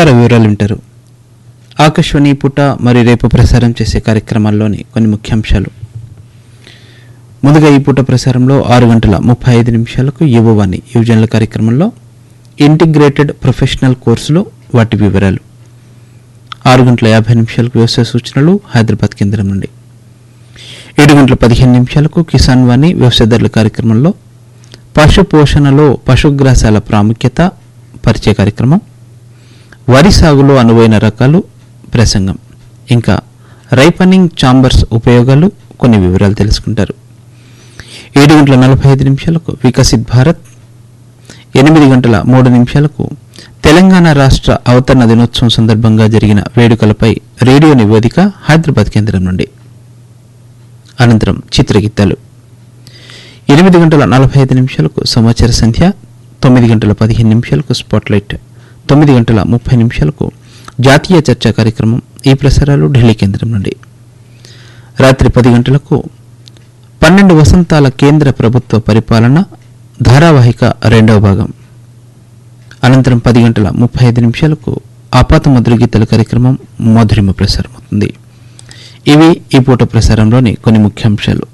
ప్రసార వివరాలు వింటారు ఆకాశవాణి ఈ పూట మరియు రేపు ప్రసారం చేసే కార్యక్రమాల్లోని కొన్ని ముఖ్యాంశాలు ముందుగా ఈ పూట ప్రసారంలో ఆరు గంటల ముప్పై ఐదు నిమిషాలకు యువవాణి యువజనుల కార్యక్రమంలో ఇంటిగ్రేటెడ్ ప్రొఫెషనల్ కోర్సులు వాటి వివరాలు ఆరు గంటల యాభై నిమిషాలకు వ్యవసాయ సూచనలు హైదరాబాద్ కేంద్రం నుండి ఏడు గంటల పదిహేను నిమిషాలకు కిసాన్ వాణి వ్యవసాయదారుల కార్యక్రమంలో పశు పోషణలో పశుగ్రాసాల ప్రాముఖ్యత పరిచయ కార్యక్రమం వరి సాగులో అనువైన రకాలు ప్రసంగం ఇంకా రైపనింగ్ చాంబర్స్ ఉపయోగాలు కొన్ని వివరాలు తెలుసుకుంటారు ఏడు గంటల నలభై ఐదు నిమిషాలకు వికసిత్ భారత్ ఎనిమిది గంటల మూడు నిమిషాలకు తెలంగాణ రాష్ట్ర అవతరణ దినోత్సవం సందర్భంగా జరిగిన వేడుకలపై రేడియో నివేదిక హైదరాబాద్ కేంద్రం నుండి అనంతరం చిత్రగీతాలు ఎనిమిది గంటల నలభై ఐదు నిమిషాలకు సమాచార సంధ్య తొమ్మిది గంటల పదిహేను నిమిషాలకు స్పాట్లైట్ తొమ్మిది గంటల ముప్పై నిమిషాలకు జాతీయ చర్చా కార్యక్రమం ఈ ప్రసారాలు ఢిల్లీ కేంద్రం నుండి రాత్రి పది గంటలకు పన్నెండు వసంతాల కేంద్ర ప్రభుత్వ పరిపాలన ధారావాహిక రెండవ భాగం అనంతరం పది గంటల ముప్పై ఐదు నిమిషాలకు ఆపాత మధుర గీతల కార్యక్రమం మధురిమ ప్రసారం అవుతుంది ఇవి ఈ పూట ప్రసారంలోని కొన్ని ముఖ్యాంశాలు